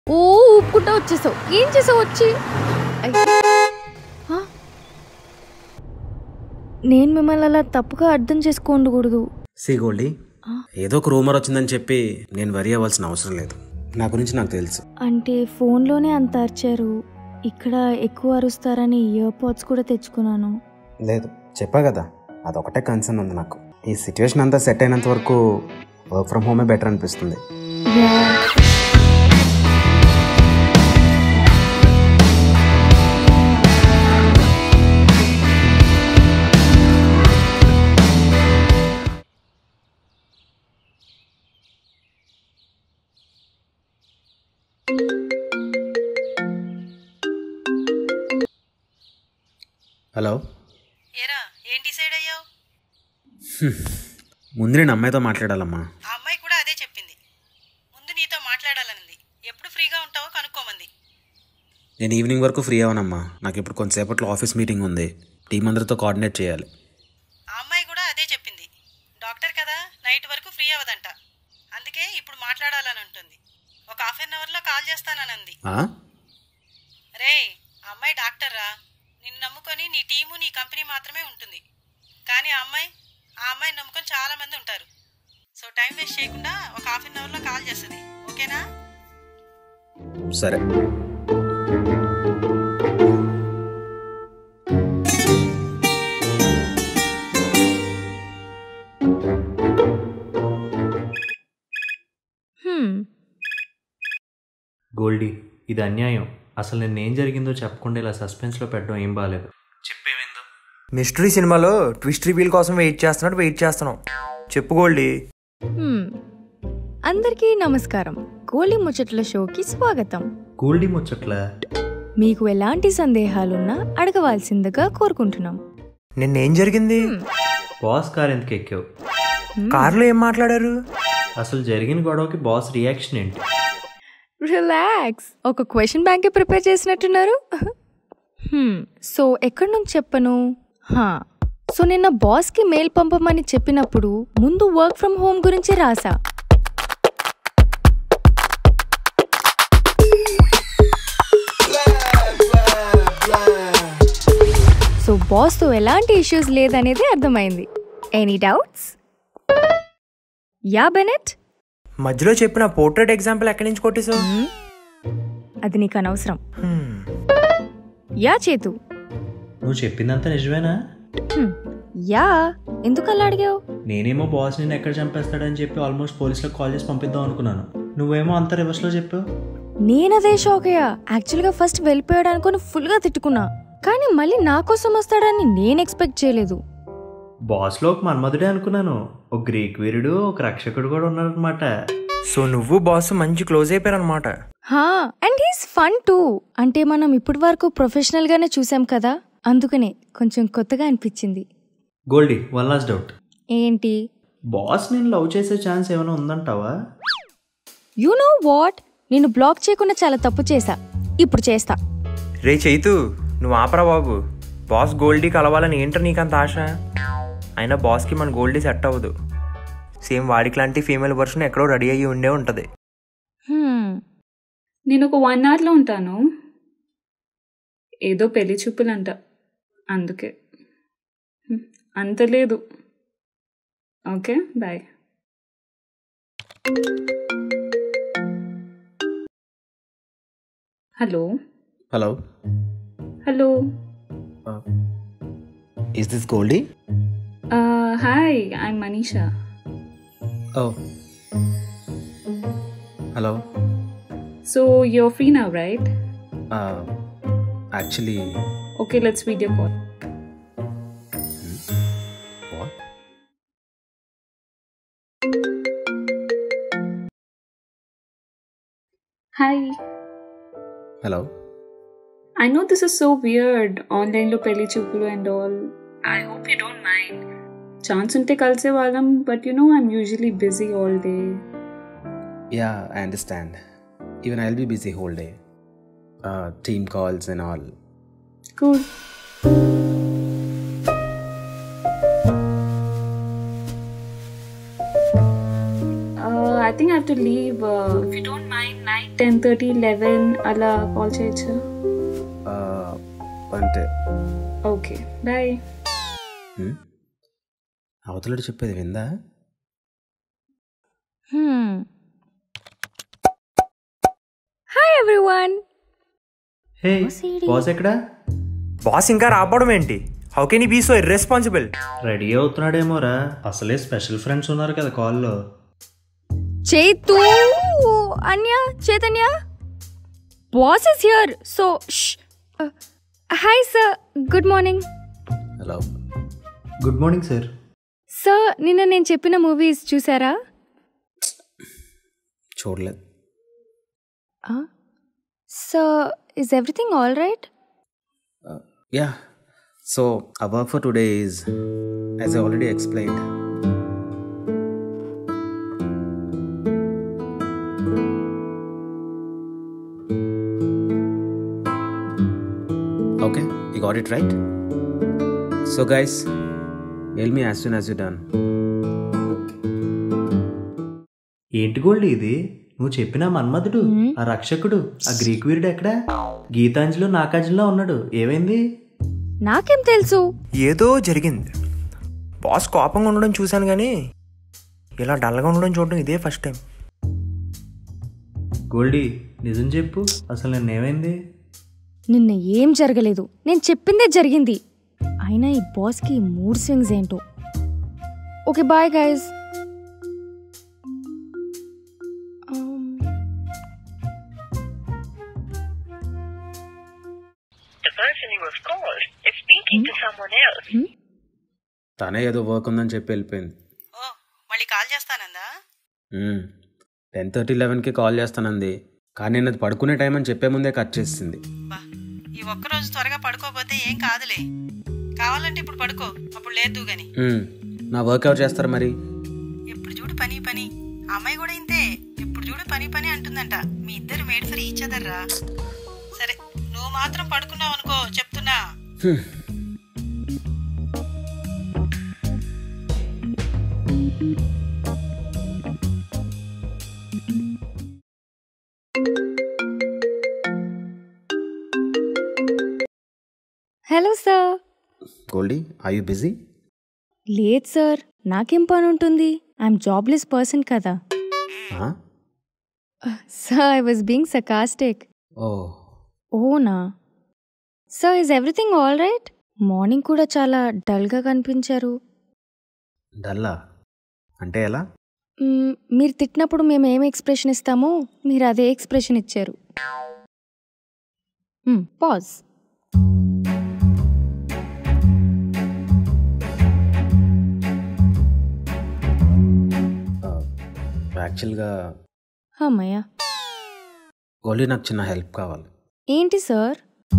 ఓ ఊపుకుంటా వచ్చేసావు ఏం చేసావు వచ్చి అయ్యో. ఆ? నేను మిమ్మల్ని అలా తప్పుగా అర్థం చేసుకోండకూడదు సి గోల్డీ ఆ? ఏదో ఒక రూమర్ వచ్చిందని చెప్పి నేను వరి అవ్వాల్సిన అవసరం లేదు నా గురించి నాకు తెలుసు అంటే ఫోన్లోనే అంత అరిచారు ఇక్కడ ఎక్కువ అరుస్తారని ఇయర్ పాడ్స్ కూడా తెచ్చుకున్నాను లేదు చెప్పా కదా అదొకటే కన్సర్న్ ఉంది నాకు ఈ సిచ్యువేషన్ అంతా సెట్ అయినంత వరకు వర్క్ ఫ్రమ్ హోమే బెటర్ అనిపిస్తుంది యా. హలో ఏరా ఏం డిసైడ్ అయ్యావు ముందు నేను అమ్మాయితో మాట్లాడాలమ్మా ఆ అమ్మాయి కూడా అదే చెప్పింది ముందు నీతో మాట్లాడాలనింది ఎప్పుడు ఫ్రీగా ఉంటావో కనుక్కోమంది నేను ఈవినింగ్ వరకు ఫ్రీ అవనమ్మా నాకు ఇప్పుడు కొంతసేపట్లో ఆఫీస్ మీటింగ్ ఉంది టీం అందరితో కోఆర్డినేట్ చేయాలి ఆ అమ్మాయి కూడా అదే చెప్పింది డాక్టర్ కదా నైట్ వరకు ఫ్రీ అవ్వదంట అందుకే ఇప్పుడు మాట్లాడాలని ఉంటుంది ఒక హాఫ్ అన్ అవర్లో కాల్ చేస్తానని అంది ఆ? రే ఆ అమ్మాయి డాక్టర్ రా నిన్ను నమ్ముకొని నీ టీము నీ కంపెనీ మాత్రమే ఉంటుంది కానీ ఆ అమ్మాయి ఆ అమ్మాయిని నమ్ముకొని చాలా మంది ఉంటారు సో టైం వేస్ట్ చేయకుండా ఒక హాఫ్ అన్ అవర్లో కాల్ చేస్తుంది ఓకేనా సరే హ్మ్. గోల్డీ ఇది అన్యాయం అసలు నేను ఏం జరిగిందో చెప్పకుండా ఇలా సస్పెన్స్లో పెట్టడం ఏం బాగాలేదు చెప్పేవిందో మిస్టరీ సినిమాలో ట్విస్ట్ రివీల్ కోసం వెయిట్ చేస్తున్నట్టు వెయిట్ చేస్తున్నాం చెప్పు గోల్డీ హ్మ్. అందరికీ నమస్కారం గోళీ ముచ్చట్ల షోకి స్వాగతం గోల్డీ ముచ్చట్ల మీకు ఎలాంటి సందేహాలున్నా అడగవలసిందిగా కోరుకుంటున్నాం నిన్నేం జరిగింది బాస్ కార్ ఎందుకు ఎక్కావు కారులో ఏం మాట్లాడారు అసలు జరిగిన గొడవకి బాస్ రియాక్షన్ ఏంటి రిలాక్స్ ఒక క్వశ్చన్ బ్యాంకే ప్రిపేర్ చేసినట్టున్నారు హ్మ్, సో ఎక్కడి నుంచి చెప్పను హా, సో నిన్న బాస్కి మెయిల్ పంపమని చెప్పినప్పుడు ముందు వర్క్ ఫ్రమ్ హోమ్ గురించి రాసా సో బాస్తో ఎలాంటి ఇష్యూస్ లేదనేది అర్థమైంది ఎనీ డౌట్స్ యా బెనెట్ మధ్యలో చెప్పిన పోర్ట్రేట్ ఎగ్జాంపుల్ ఎక్కడి నుంచి కొట్టేసావు హ్మ్, అది నీకు అనవసరం హ్మ్. యా చేతు నువ్వు చెప్పిందంతా నిజమేనా హ్మ్. యా ఎందుకు అలా అడిగావు నేనేమో బాస్ నేను ఎక్కడ చంపేస్తాడని చెప్పి ఆల్మోస్ట్ పోలీసులకు కాల్ చేసి పంపిద్దాం అనుకున్నాను నువ్వేమో అంత రివర్స్లో చెప్పావు నేనదే షాక్ అయ్యా యాక్చువల్గా ఫస్ట్ వెళ్ళిపోయాడు అనుకుని ఫుల్గా తిట్టుకున్నా కానీ మళ్ళీ నా కోసం వస్తాడని నేను ఎక్స్పెక్ట్ చేయలేదు బాస్లో ఒక మన్మధుడే అనుకున్నాను ఒక గ్రీక్ వీరుడు ఒక రక్షకుడు కూడా ఉన్నారనమాట సో నువ్వు బాస్ మంచి క్లోజ్ అయిపోయారనమాట హా అండ్ హీస్ ఫన్ టూ అంటే మనం ఇప్పటి వరకు ప్రొఫెషనల్ గానే చూసాం కదా అందుకనే కొంచెం కొత్తగా అనిపించింది గోల్డీ వన్ లాస్ట్ డౌట్ ఏంటి బాస్ నేను లవ్ చేసే ఛాన్స్ ఏమైనా ఉందంటావా యు నో వాట్ నేను బ్లాక్ చేయకుండా చాలా తప్పు చేశా ఇప్పుడు చేస్తా రే చైతు నువ్వు ఆపరా బాబు బాస్ గోల్డీ కలవాలని ఏంటో నీకంత ఆశ అయినా బాస్కి మన గోల్డీ సెట్ అవ్వదు సేమ్ వాడికి లాంటి ఫీమేల్ వర్షన్ ఎక్కడో రెడీ అయ్యి ఉండే ఉంటుంది హ్మ్. నేను ఒక వన్ అవర్లో ఉంటాను ఏదో పెళ్లి చూపులంట అందుకే హ్మ్, అంత లేదు okay bye hello hello hello is this Goldie hi I Manisha oh hello so you're free now right actually okay let's video call hi hello I know this is so weird, online లో పెళ్లి చూపులు and all I hope you don't mind chance ఉంటే కలిసే వాళ్ళం but you know I'm usually busy all day yeah I understand even I will be busy whole day team calls and all cool I think I have to leave. Uh, if you don't mind, night 10:30, 11 అలా call చేయొచ్చు ఆ, అంటే okay bye hmm? అవతలడు చెప్పేది విందా Hmm. Hi everyone. Hey CD. Boss ఎక్కడా boss ఇంకా రావడం ఏంటి how can be so irresponsible ready అవుతున్నాడేమోరా అసలే స్పెషల్ ఫ్రెండ్స్ ఉన్నారు కదా కాల్లో Chetu, Anya, Chaitanya. Boss is here. So, shh. Uh, hi sir. Good morning. Hello good morning sir sir నిన్న నేను చెప్పిన మూవీస్ చూసారా చూడలేదు sir is everything all right yeah so ah work for today is as I already explained okay you got it right so guys tell me as soon as you done ఏంటి Gold ఇది నువ్వు చెప్పిన మన్మధుడు ఆ రక్షకుడు ఆ Greek వీరుడు ఎక్కడా గీతాంజలిలో నాగార్జునలో ఉన్నాడు ఏమైంది నాకేం తెలుసు ఏదో జరిగింది బాస్ కోపంగా ఉండడం చూశాను కానీ ఇలా డల్గా ఉండడం చూడడం ఇదే ఫస్ట్ టైం గోల్డీ నిజం చెప్పు అసలు నిన్నేమైంది నిన్న ఏం జరగలేదు నేను చెప్పిందే జరిగింది అయినా ఈ బాస్కి మూడ్ స్వింగ్స్ ఏంటో okay bye guys The person you have called is speaking to someone else. తనే ఏదో వర్క్ ఉందని చెప్పి వెళ్ళిపోయింది ఓ మళ్ళీ కాల్ చేస్తానందా టెన్ థర్టీ లెవెన్కి కాల్ చేస్తానంది కానీ నేను అది పడుకునే టైం అని చెప్పే ముందే కట్ చేసింది బా ఈ ఒక్కరోజు త్వరగా పడుకోపోతే ఏం కాదులే కావాలంటే ఇప్పుడు పడుకో అప్పుడు లేదు గాని మ్మ్. నా వర్క్ ఎవరు చేస్తారు మరి ఎప్పుడు చూడు పని పని ఆ అమ్మాయి కూడా ఇంతే ఎప్పుడు చూడు పని పని అంటుందంట మీ ఇద్దరు మేడ్ ఫర్ ఈచ్ అదర్ రా సరే నువ్వు మాత్రం పడుకున్నావు అనుకో చెప్తున్నా hmm. Hello sir Goldie I you busy లేదు సార్ నాకేం పని ఉంటుంది ఐఎమ్ జాబ్లెస్ పర్సన్ కదా sir I was being sarcastic oh ఓనా sir is everything all right morning కూడా చాలా డల్గా కనిపించారు డల్లా అంటే ఎలా మ్మ్, మీరు తిట్టినప్పుడు మేము ఏం ఎక్స్ప్రెషన్ ఇస్తామో మీరు అదే ఎక్స్ప్రెషన్ ఇచ్చారు పాజ్ యాక్చువల్గా అమ్మయ్య గోల్డీ నాకు చిన్న హెల్ప్ కావాలి ఏంటి సార్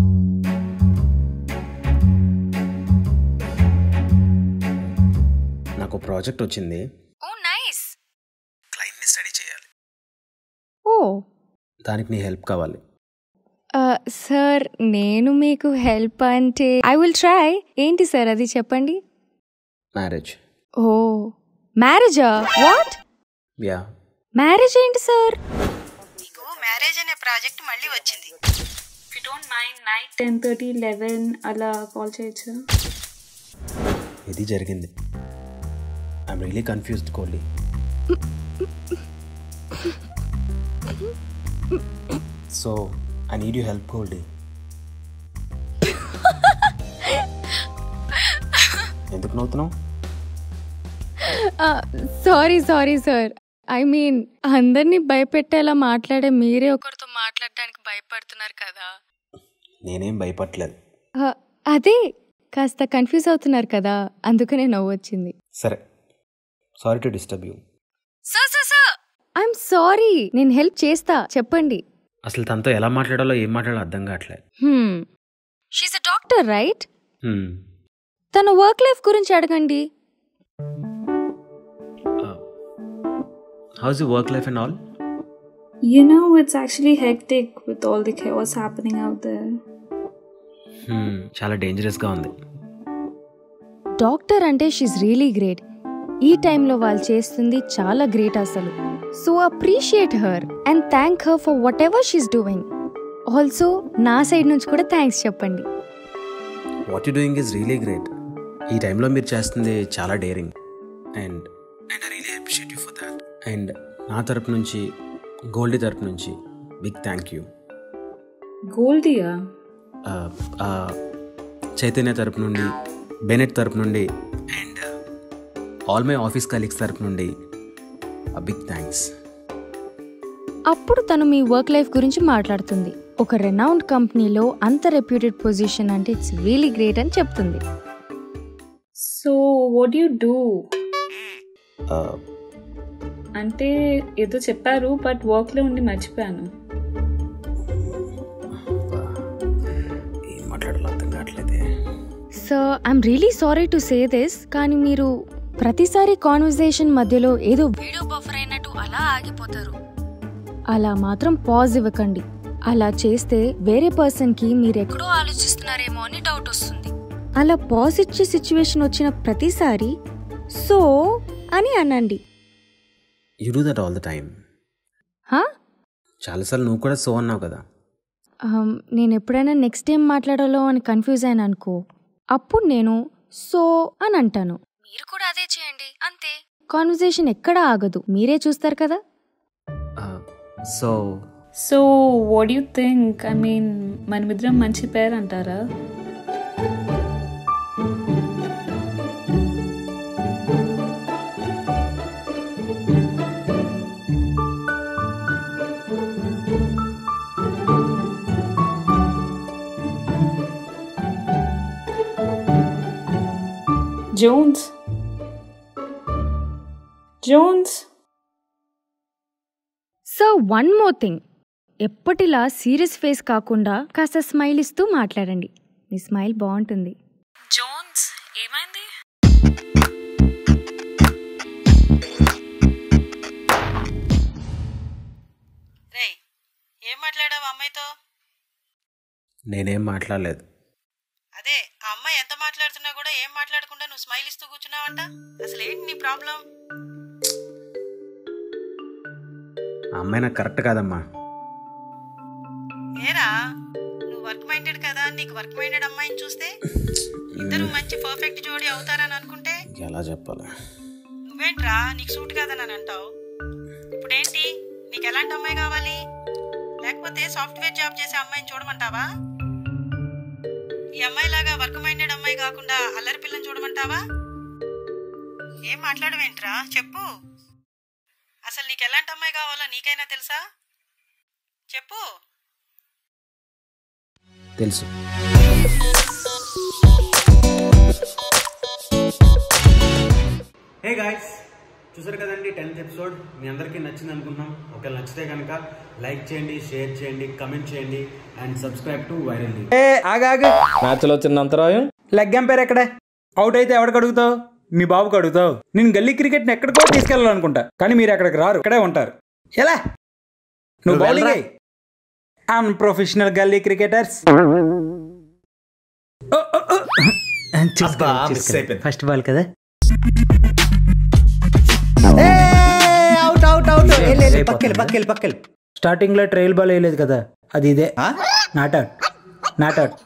నాకు ప్రాజెక్ట్ వచ్చింది ఓ నైస్ క్లయింట్ని స్టడీ చేయాలి ఓ దానికి నీ హెల్ప్ కావాలి సార్ నేను మీకు హెల్ప్ అంటే ఐ విల్ ట్రై ఏంటి సార్ అది చెప్పండి మ్యారేజ్ ఓ మ్యారేజా వాట్ యా మ్యారేజ్ ఏంటి సార్ నీకు మ్యారేజ్ అనే ప్రాజెక్ట్ మళ్ళీ వచ్చింది if you don't mind night 10:30, 11 అలా కాల్ చేయొచ్చు ఇది జరిగింది I'm really confused Kohli so I need you help Kohli ఎందుకు నవ్వుతున్నావు sorry sorry sir I mean అందరినీ భయపెట్టేలా మాట్లాడే మీరే ఒకరితో మాట్లాడడానికి భయపడుతున్నారు కదా నేనేం భయపడలేదు ఆ, అదే కాస్త కన్ఫ్యూజ్ అవుతున్నారు కదా అందుకనే నవ్వు వచ్చింది సరే sorry to disturb you sir sir sir I'm sorry నేను హెల్ప్ చేస్తా చెప్పండి అసలు తనతో ఎలా మాట్లాడాలో ఏం మాట్లాడాలో అర్థం కావట్లేదు she's a doctor right Hmm. తన వర్క్ లైఫ్ గురించి అడగండి how's you work life and all You know, it's actually hectic with all the chaos happening out there. చాలా డేంజరస్గా ఉంది డాక్టర్ అంటే షీస్ రియలీ గ్రేట్ ఈ టైంలో వాళ్ళు చేస్తుంది చాలా గ్రేట్ అసలు so appreciate her and thank her for whatever she's doing also నా సైడ్ నుంచి కూడా థ్యాంక్స్ చెప్పండి what you doing is really great ఈ టైంలో మీరు చేస్తుంది చాలా daring and and I really appreciate you for that and నా తరపు నుంచి గోల్డీ తరపు నుంచి బిగ్ థ్యాంక్ యూ గోల్డియా చైతన్య తరపు నుండి బెనెట్ తరపు నుండి and all my office colleagues తరపు నుండి బిగ్ థ్యాంక్స్ అప్పుడు తను మీ వర్క్ లైఫ్ గురించి మాట్లాడుతుంది ఒక రెనౌండ్ కంపెనీలో అంత రెప్యూటెడ్ పొజిషన్ అంటే ఇట్స్ రియలీ గ్రేట్ అని చెప్తుంది సో వాట్ యూ డూ అంటే ఏదో చెప్పారు బట్ వర్క్లో ఉండి మర్చిపోయాను ఏం మాట్లాడాలో అర్థం కావట్లేదే so I'm really sorry to say this కానీ మీరు ప్రతిసారి కాన్వర్సేషన్ మధ్యలో ఏదో వీడియో బఫర్ అయినట్టు అలా ఆగిపోతారు అలా మాత్రం పాజ్ ఇవ్వకండి అలా చేస్తే వేరే పర్సన్కి మీరు ఎక్కడో ఆలోచిస్తున్నారేమో అని డౌట్ వస్తుంది అలా పాజ్ ఇచ్చే సిచ్యువేషన్ వచ్చిన ప్రతిసారి సో అని అనండి you do that all the time హా చాలాసార్లు నువ్వు కూడా సో అన్నావు కదా Um, నేను ఎప్పుడైనా నెక్స్ట్ ఏం మాట్లాడాలో అని కన్ఫ్యూజ్ అయినా అనుకో అప్పుడు నేను సో అని అంటాను మీరు కూడా అదే చేయండి అంతే కాన్వర్సేషన్ ఎక్కడ ఆగదు మీరే చూస్తారు కదా so so what you think I mean మనమిద్దరం మంచి పేరు అంటారా Jones Jones so one more thing ఎప్పటిలా సీరియస్ ఫేస్ కాకుండా కాస్త స్మైల్ ఇస్తూ మాట్లాడండి మీ స్మైల్ బాగుంటుంది జోన్స్ ఏమైంది రేయ్ ఏం మాట్లాడావు అమ్మాయితో నేనేం మాట్లాడలేదు అదే ఆ అమ్మాయి ఎంత మాట్లాడుతున్నా కూడా ఏం మాట్లాడకుండా నువ్వు స్మైల్ ఇస్తూ కూర్చున్నావంట అసలు ఏంటి నీ ప్రాబ్లం ఆ అమ్మాయి నాకు కరెక్ట్ కాదమ్మా ఏరా నువ్వు వర్క్ మైండెడ్ కదా నీకు వర్క్ మైండెడ్ అమ్మాయిని చూస్తే ఇద్దరు మంచి పర్ఫెక్ట్ జోడీ అవుతారని అనుకుంటే ఎలా చెప్పాలి నువ్వేంట్రా నీకు సూట్ కాదని అని అంటావు ఇప్పుడేంటి నీకు ఎలాంటి అమ్మాయి కావాలి లేకపోతే సాఫ్ట్వేర్ జాబ్ చేసే అమ్మాయిని చూడమంటావా ఈ అమ్మాయిలాగా వర్క్ మైండెడ్ అమ్మాయి కాకుండా అల్లరి పిల్లని చూడమంటావా ఏం మాట్లాడవేంట్రా చెప్పు అసలు నీకు ఎలాంటి అమ్మాయి కావాలో నీకైనా తెలుసా చెప్పు తెలుసు హే గాయస్ చూసారు కదండి టెన్త్ ఎపిసోడ్ మీ అందరికీ నచ్చింది అనుకున్నాం ఒకవేళ నచ్చితే కనుక లైక్ చేయండి షేర్ చేయండి కమెంట్ చేయండి అండ్ సబ్స్క్రైబ్ టు వైరల్ ఏ ఆగాగు మ్యాచ్లో చిన్న అంతరాయం లెగ్ ఎంపైర్ ఎక్కడే అవుట్ అయితే ఎవరికి అడుగుతావు మీ బాబుకి అడుగుతావు నేను గల్లీ క్రికెట్ని ఎక్కడికో తీసుకెళ్ళాలనుకుంటా కానీ మీరు అక్కడికి రారు ఇక్కడే ఉంటారు ఎలా నువ్వు నువ్వు బౌలింగ్ వెళ్ళరా. Unprofessional gully cricketers first ball కదా అవుట్ అవుట్ అవుట్ పక్కలు పక్కలు పక్కలు స్టార్టింగ్ లో ట్రైల్ బాల్ వేయలేదు కదా అది ఇదే నాట్ అవుట్ నాట్ అవుట్